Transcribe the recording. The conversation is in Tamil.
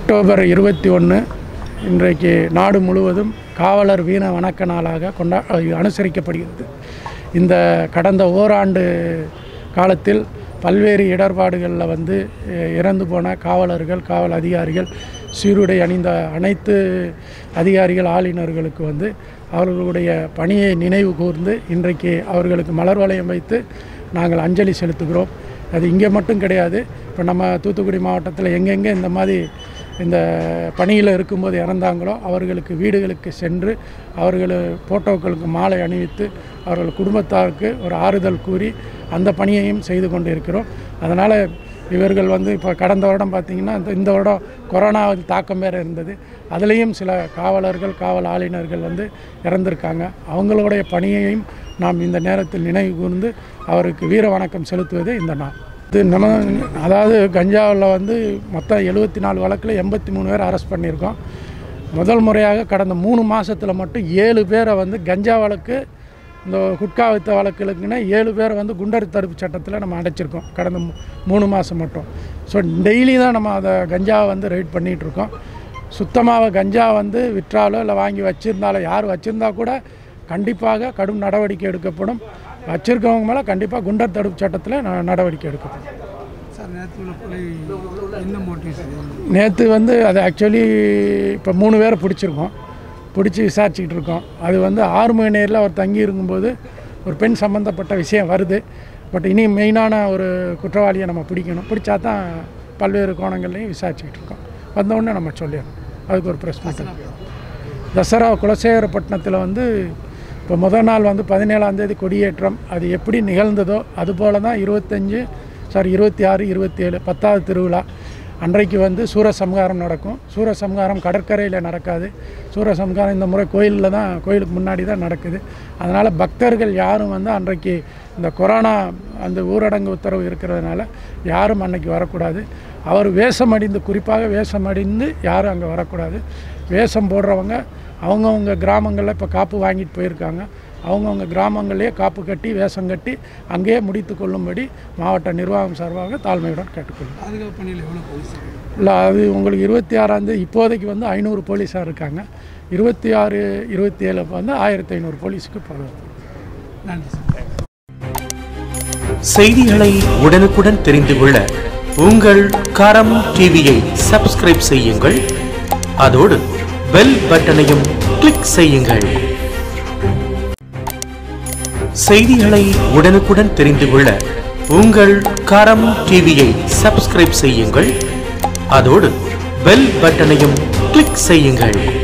அக்டோபர் இருபத்தி ஒன்று இன்றைக்கு நாடு முழுவதும் காவலர் வீர வணக்க நாளாக கொண்டா அனுசரிக்கப்படுகிறது இந்த கடந்த ஓராண்டு காலத்தில் பல்வேறு இடர்பாடுகளில் வந்து அஹ், இறந்து போன காவலர்கள் காவல் அதிகாரிகள் சீருடை அணிந்த அனைத்து அதிகாரிகள் ஆளுநர்களுக்கு வந்து அவர்களுடைய பணியை நினைவு கூர்ந்து இன்றைக்கு அவர்களுக்கு மலர் வளையம் வைத்து நாங்கள் அஞ்சலி செலுத்துகிறோம் அது இங்கே மட்டும் கிடையாது இப்போ நம்ம தூத்துக்குடி மாவட்டத்தில் எங்கெங்கே இந்த மாதிரி இந்த பணியில் இருக்கும்போது இறந்தாங்களோ அவர்களுக்கு வீடுகளுக்கு சென்று அவர்கள் போட்டோக்களுக்கு மாலை அணிவித்து அவர்கள் குடும்பத்தாருக்கு ஒரு ஆறுதல் கூறி அந்த பணியையும் செய்து கொண்டு இருக்கிறோம் அதனால் இவர்கள் வந்து இப்போ கடந்த வருடம் பார்த்திங்கன்னா இந்த இந்த வருடம் கொரோனா தாக்கம் வேறு இருந்தது அதுலேயும் சில காவலர்கள் காவல் ஆளுநர்கள் வந்து இறந்திருக்காங்க அவங்களுடைய பணியையும் நாம் இந்த நேரத்தில் நினைவு கூர்ந்து அவருக்கு வீர வணக்கம் செலுத்துவது இந்த நாள் இது நம்ம அதாவது கஞ்சாவில் வந்து மொத்தம் எழுபத்தி நாலு வழக்கில் எண்பத்தி மூணு பேர் அரெஸ்ட் பண்ணியிருக்கோம் முதல் முறையாக கடந்த மூணு மாதத்தில் மட்டும் ஏழு பேரை வந்து கஞ்சா வழக்கு இந்த குட்கா வித்த வழக்குகளுக்குன்னா ஏழு பேரை வந்து குண்டர் தடுப்பு சட்டத்தில் நம்ம அடைச்சிருக்கோம் கடந்த மூ- மூணு மாதம் மட்டும் ஸோ டெய்லி தான் நம்ம அதை கஞ்சாவை வந்து ரைட் பண்ணிகிட்ருக்கோம் சுத்தமாக கஞ்சா வந்து விற்றாலோ இல்லை வாங்கி வச்சுருந்தாலோ யார் வச்சுருந்தா கூட கண்டிப்பாக கடும் நடவடிக்கை எடுக்கப்படும் வச்சுருக்கவங்க மேலே கண்டிப்பாக குண்டர் தடுப்பு சட்டத்தில் ந- நடவடிக்கை எடுக்கப்படும் சார் நேற்று உள்ள கொலை என்ன மோட்டிவ் சார் நேற்று வந்து அது ஆக்சுவலி இப்போ மூணு பேரை பிடிச்சிருக்கோம் பிடிச்சி விசாரிச்சுக்கிட்டு இருக்கோம் அது வந்து ஆறு மணி நேரில் அவர் தங்கி இருக்கும்போது ஒரு பெண் சம்மந்தப்பட்ட விஷயம் வருது பட் இனி மெயினான ஒரு குற்றவாளியை நம்ம பிடிக்கணும் பிடிச்சா தான் பல்வேறு கோணங்கள்லையும் விசாரிச்சுக்கிட்டு இருக்கோம் வந்தவுடனே நம்ம சொல்லிடணும் அதுக்கு ஒரு ப்ரெஸ் மீட் தசரா குலசேகரப்பட்டினத்தில் வந்து இப்போ முதல் நாள் வந்து பதினேழாம் தேதி கொடியேற்றம் அது எப்படி நிகழ்ந்ததோ அதுபோல தான் இருபத்தஞ்சு சாரி இருபத்தி ஆறு இருபத்தி ஏழு பத்தாவது திருவிழா அன்றைக்கு வந்து சூரசம்ஹாரம் நடக்கும் சூரசம்ஹாரம் கடற்கரையில் நடக்காது சூரசம்ஹாரம் இந்த முறை கோயிலில் தான் கோயிலுக்கு முன்னாடி தான் நடக்குது அதனால் பக்தர்கள் யாரும் வந்து அன்றைக்கு இந்த கொரோனா அந்த ஊரடங்கு உத்தரவு இருக்கிறதுனால யாரும் அன்னைக்கு வரக்கூடாது அவர் வேஷம் அடிந்து குறிப்பாக வேஷம் அடிந்து யாரும் அங்கே வரக்கூடாது வேஷம் போடுறவங்க அவங்கவுங்க கிராமங்களில் இப்போ காப்பு வாங்கிட்டு போயிருக்காங்க அவங்கவுங்க கிராமங்கள்லேயே காப்பு கட்டி வேஷம் கட்டி அங்கேயே முடித்து கொள்ளும்படி மாவட்ட நிர்வாகம் சார்பாக தாழ்மையுடன் கேட்டுக்கொள்ளும் பாதுகாப்பு பணியில் எவ்வளோ போலீஸ் இல்லை அது உங்களுக்கு இருபத்தி ஆறாந்தேதி இப்போதைக்கு வந்து ஐநூறு போலீஸாக இருக்காங்க இருபத்தி ஆறு இருபத்தி ஏழு வந்து ஆயிரத்தி ஐநூறு போலீஸுக்கு பாதுகாப்பு நன்றி சார் செய்திகளை உடனுக்குடன் தெரிந்து கொள்ள உங்கள் கரம் டிவியை சப்ஸ்கிரைப் செய்யுங்கள் அதோடு பெல் பட்டனையும் கிளிக் செய்யுங்கள் செய்திகளை உடனுக்குடன் தெரிந்து கொள்ள உங்கள் கரம் டிவியை சப்ஸ்கிரைப் செய்யுங்கள் அதோடு பெல் பட்டனையும் கிளிக் செய்யுங்கள்